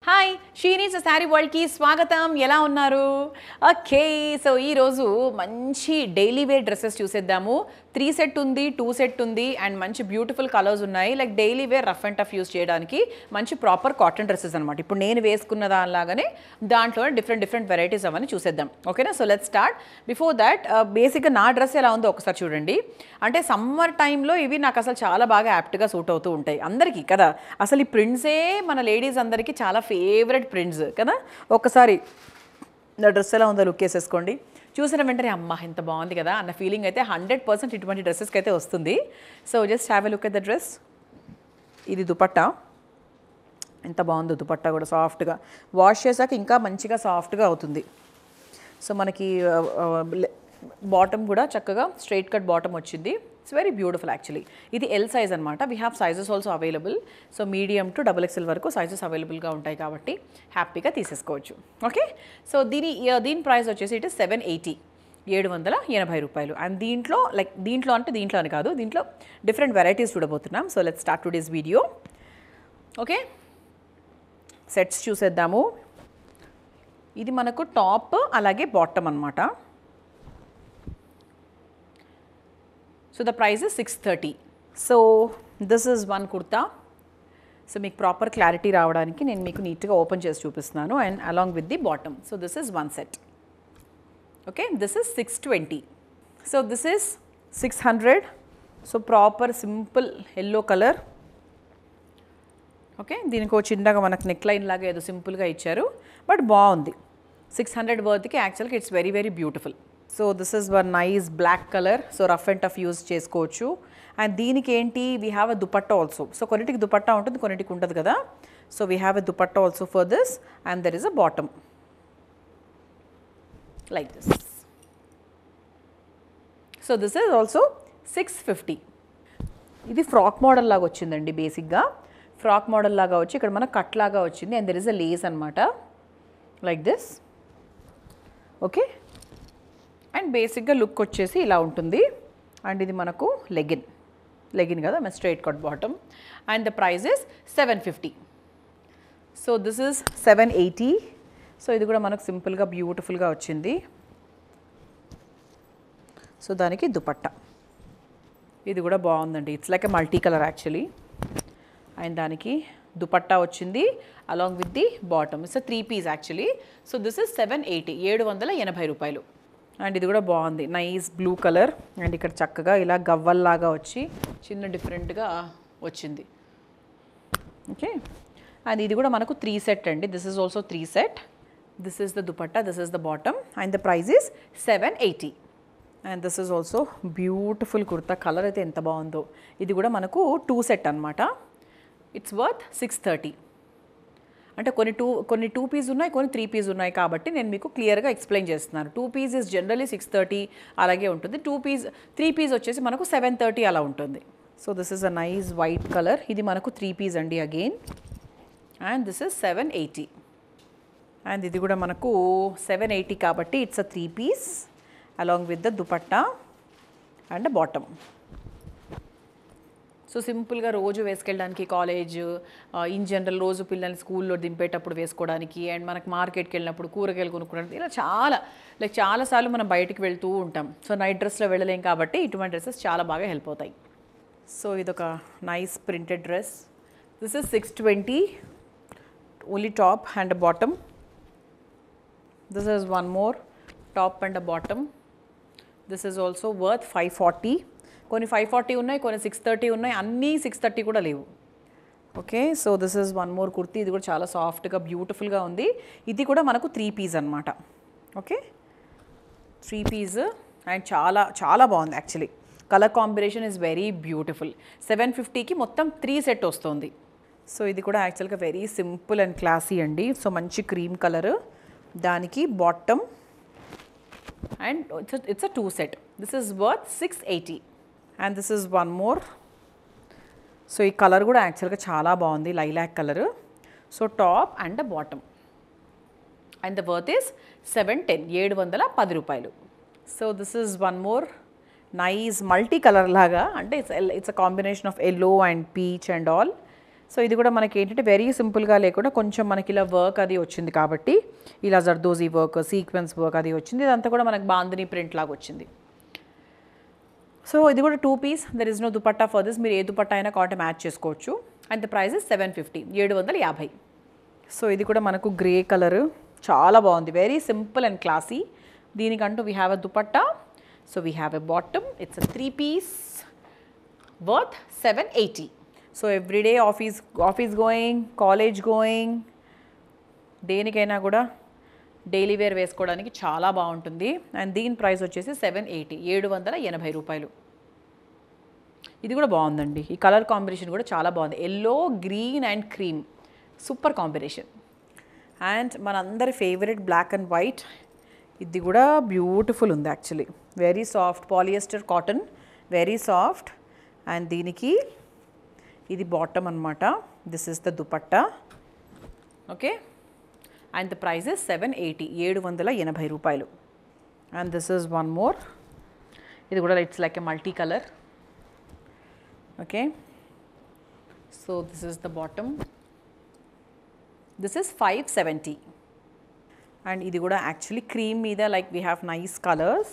hi షీనీస్ sari వరల్డ్కి స్వాగతం ఎలా ఉన్నారు ఓకే సో ఈరోజు మంచి డైలీ వేర్ డ్రెస్సెస్ చూసేద్దాము త్రీ సెట్ ఉంది టూ సెట్ ఉంది అండ్ మంచి బ్యూటిఫుల్ కలర్స్ ఉన్నాయి like daily wear rough and tough use చేయడానికి మంచి ప్రాపర్ కాటన్ డ్రెస్సెస్ అనమాట ఇప్పుడు నేను వేసుకున్న దానిలాగానే దాంట్లో డిఫరెంట్ డిఫరెంట్ వెరైటీస్ అవన్నీ చూసేద్దాం ఓకేనా so let start before that బేసిక్గా నా డ్రెస్ ఎలా ఉందో ఒకసారి చూడండి అంటే సమ్మర్ టైంలో ఇవి నాకు అసలు చాలా బాగా యాప్ట్గా సూట్ అవుతూ ఉంటాయి అందరికీ కదా అసలు ఈ ప్రింట్సే మన లేడీస్ అందరికీ చాలా ఫేవరెట్ ప్రింట్స్ కదా ఒకసారి నా డ్రెస్ ఎలా ఉందో లుక్ వేసేసుకోండి చూసిన వెంటనే అమ్మ ఎంత బాగుంది కదా అన్న ఫీలింగ్ అయితే హండ్రెడ్ పర్సెంట్ ఇటువంటి డ్రెస్సెస్కి అయితే వస్తుంది so just have a look at the dress ఇది దుపట్టా ఎంత బాగుందో దుపట్టా కూడా సాఫ్ట్గా వాష్ చేశాక ఇంకా మంచిగా సాఫ్ట్గా అవుతుంది సో మనకి బాటమ్ కూడా చక్కగా స్ట్రైట్ కట్ బాటమ్ వచ్చింది ఇట్స్ వెరీ బ్యూటిఫుల్ యాక్చువల్లీ ఇది ఎల్ సైజ్ అనమాట we have sizes also available so medium to double XL వరకు సైజెస్ అవైలబుల్గా ఉంటాయి కాబట్టి హ్యాపీగా తీసేసుకోవచ్చు ఓకే సో దీని దీని ప్రైస్ వచ్చేసి ఇట్ సెవెన్ ఎయిటీ ఏడు వందల ఎనభై రూపాయలు అండ్ దీంట్లో లైక్ దీంట్లో అంటే దీంట్లో అని కాదు దీంట్లో డిఫరెంట్ వెరైటీస్ చూడబోతున్నాం so let start to this video okay sets చూసేద్దాము ఇది మనకు టాప్ అలాగే బాటమ్ అనమాట so the price is six thirty so this is one kurta so మీకు ప్రాపర్ క్లారిటీ రావడానికి నేను మీకు నీట్గా ఓపెన్ చేసి చూపిస్తున్నాను and along with the bottom so this is one set okay this is six twenty so this is six hundred so proper simple yellow colour okay దీనికి ఒక చిన్నగా మనకు నెక్ లైన్ లాగా ఏదో సింపుల్గా ఇచ్చారు బట్ బాగుంది సిక్స్ హండ్రెడ్ వర్త్కి యాక్చువల్గా it's very very beautiful so this is one nice black colour so rough and tough use చేసుకోవచ్చు అండ్ దీనికి ఏంటి we have a dupatta also so కొన్నిటికి దుపట్టా ఉంటుంది కొన్నిటికి ఉంటుంది కదా so we have a dupatta also for this and there is a bottom like this so this is also six fifty ఇది frock model లాగా వచ్చిందండి బేసిక్గా ఫ్రాక్ మోడల్ లాగా వచ్చి ఇక్కడ మన కట్ లాగా వచ్చింది and there is a lace అనమాట లైక్ దిస్ ఓకే అండ్ బేసిక్గా లుక్ వచ్చేసి ఇలా ఉంటుంది అండ్ ఇది మనకు లెగిన్ లెగిన్ కదా మన straight cut bottom and the price is seven fifty so this is seven eighty so ఇది కూడా మనకు సింపుల్గా బ్యూటిఫుల్గా వచ్చింది సో దానికి దుపట్టా ఇది కూడా బాగుందండి it's like a multi colour actually and దానికి దుపట్టా వచ్చింది along with the bottom it's three piece actually so this is seven eighty ఏడు వందల ఎనభై రూపాయలు అండ్ ఇది కూడా బాగుంది నైస్ బ్లూ కలర్ అండ్ ఇక్కడ చక్కగా ఇలా గవ్వల్లాగా వచ్చి చిన్న డిఫరెంట్గా వచ్చింది ఓకే అండ్ ఇది కూడా మనకు త్రీ సెట్ అండి this is also three set this is the dupatta this is the bottom and the price is seven eighty and this is also beautiful kurta colour అయితే ఎంత బాగుందో ఇది కూడా మనకు టూ సెట్ అనమాట ఇట్స్ వర్త్ సిక్స్ థర్టీ అంటే కొన్ని టూ కొన్ని టూ పీస్ ఉన్నాయి కొన్ని త్రీ పీస్ ఉన్నాయి కాబట్టి నేను మీకు క్లియర్గా ఎక్స్ప్లెయిన్ చేస్తున్నాను two piece is generally six thirty అలాగే ఉంటుంది టూ పీస్ త్రీ పీస్ వచ్చేసి మనకు సెవెన్ థర్టీ అలా ఉంటుంది so this is a nice white colour ఇది మనకు త్రీ పీస్ అండి again and this is seven eighty and ఇది కూడా మనకు సెవెన్ ఎయిటీ కాబట్టి it's a three piece along with the dupatta and bottom so సింపుల్గా రోజు వేసుకెళ్ళడానికి కాలేజ్ ఇన్ జనరల్ రోజు పిల్లల్ని స్కూల్లో దింపేటప్పుడు వేసుకోవడానికి అండ్ మనకు మార్కెట్కి వెళ్ళినప్పుడు కూరగాయలు కొనుక్కోవడానికి ఇలా చాలా లైక్ చాలాసార్లు మనం బయటికి వెళ్తూ ఉంటాం సో నైట్ డ్రెస్లో వెళ్ళలేం కాబట్టి ఇటువంటి డ్రెస్సెస్ చాలా బాగా హెల్ప్ అవుతాయి సో ఇదొక nice printed dress this is six twenty only top and bottom this is one more top and bottom this is also worth five forty కొన్ని ఫైవ్ ఫార్టీ ఉన్నాయి కొన్ని సిక్స్ థర్టీ ఉన్నాయి అన్నీ six thirty కూడా లేవు okay so this is one more kurti ఇది కూడా చాలా సాఫ్ట్గా బ్యూటిఫుల్గా ఉంది ఇది కూడా మనకు త్రీ పీస్ అనమాట ఓకే త్రీ పీస్ అండ్ చాలా చాలా బాగుంది actually colour combination is very beautiful seven ఫిఫ్టీకి మొత్తం త్రీ సెట్ వస్తుంది సో ఇది కూడా యాక్చువల్గా వెరీ సింపుల్ అండ్ క్లాసీ అండి సో మంచి క్రీమ్ కలర్ దానికి bottom and it's it's a two set this is worth six eighty and this is one more so ఈ కలర్ కూడా యాక్చువల్గా చాలా బాగుంది lilac colour so top and bottom and the worth is seven ten ఏడు వందల పది రూపాయలు so this is one more nice multi colour లాగా అంటే it's it's a combination of yellow and peach and all so ఇది కూడా మనకి ఏంటంటే వెరీ సింపుల్గా లేకుండా కొంచెం మనకి ఇలా వర్క్ అది వచ్చింది కాబట్టి ఇలా జర్దోజీ వర్క్ సీక్వెన్స్ వర్క్ అది వచ్చింది ఇదంతా కూడా మనకి బాందిని ప్రింట్ లాగా వచ్చింది సో ఇది కూడా two piece there is no dupatta for this మీరు ఏ దుపట్టా అయినా కాటన్ మ్యాచ్ చేసుకోవచ్చు and the price is seven fifty ఏడు వందల యాభై సో ఇది కూడా మనకు గ్రే కలర్ చాలా బాగుంది వెరీ సింపుల్ అండ్ క్లాసీ దీనికంటూ we have a dupatta so we have a bottom it's a three piece worth seven eighty so everyday office office going college going దేనికైనా కూడా డైలీ వేర్ వేసుకోవడానికి చాలా బాగుంటుంది అండ్ దీని price వచ్చేసి సెవెన్ ఎయిటీ ఏడు వందల ఎనభై రూపాయలు ఇది కూడా బాగుందండి ఈ కలర్ కాంబినేషన్ కూడా చాలా బాగుంది yellow green and cream super combination and మనందరి ఫేవరెట్ బ్లాక్ అండ్ వైట్ ఇది కూడా బ్యూటిఫుల్ ఉంది actually very soft polyester cotton very soft and దీనికి ఇది బాటమ్ అనమాట this is the dupatta okay and the price is seven eighty ఏడు వందల ఎనభై రూపాయలు and this is one more ఇది కూడా it's like a multi colour okay so this is the bottom this is five seventy and ఇది కూడా actually cream మీద like we have nice colours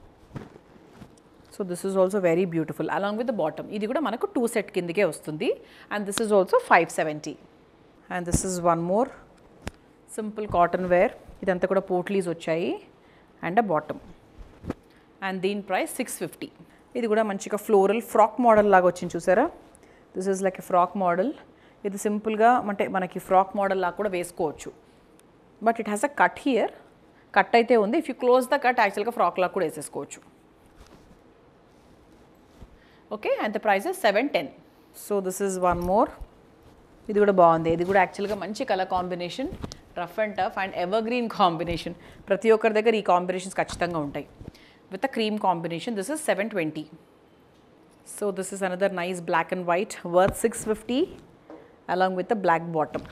so this is also very beautiful along with the bottom ఇది కూడా మనకు two set కిందకే వస్తుంది and this is also five seventy and this is one more simple cotton wear ఇదంతా కూడా పోట్లీస్ వచ్చాయి and a bottom and దీని ప్రైస్ సిక్స్ ఫిఫ్టీ ఇది కూడా మంచిగా ఫ్లోరల్ ఫ్రాక్ మోడల్ లాగా వచ్చింది చూసారా this is like a frock model ఇది సింపుల్గా అంటే మనకి ఫ్రాక్ మోడల్ లాగా కూడా వేసుకోవచ్చు but it has a cut here cut అయితే ఉంది if you close the cut యాక్చువల్గా ఫ్రాక్ లాగా కూడా వేసేసుకోవచ్చు okay and the price seven ten so this is one more ఇది కూడా బాగుంది ఇది కూడా యాక్చువల్గా మంచి colour combination rough and tough and evergreen combination ప్రతి ఒక్కరి దగ్గర ఈ కాంబినేషన్స్ ఖచ్చితంగా ఉంటాయి with a cream combination this is seven twenty so this is another nice black and white worth six fifty along with a black bottom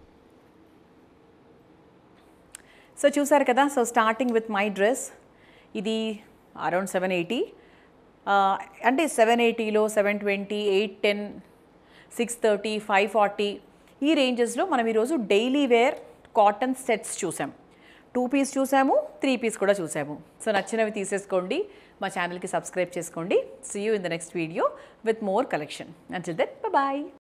so చూసారు కదా so starting with my dress ఇది around seven eighty అంటే seven ఎయిటీలో seven twenty eight ten six thirty five forty ఈ రేంజెస్లో మనం ఈరోజు daily wear cotton sets చూసాం టూ పీస్ చూసాము త్రీ పీస్ కూడా చూసాము సో నచ్చినవి తీసేసుకోండి మా ఛానల్కి సబ్స్క్రైబ్ చేసుకోండి see you in the next video with more collection until then bye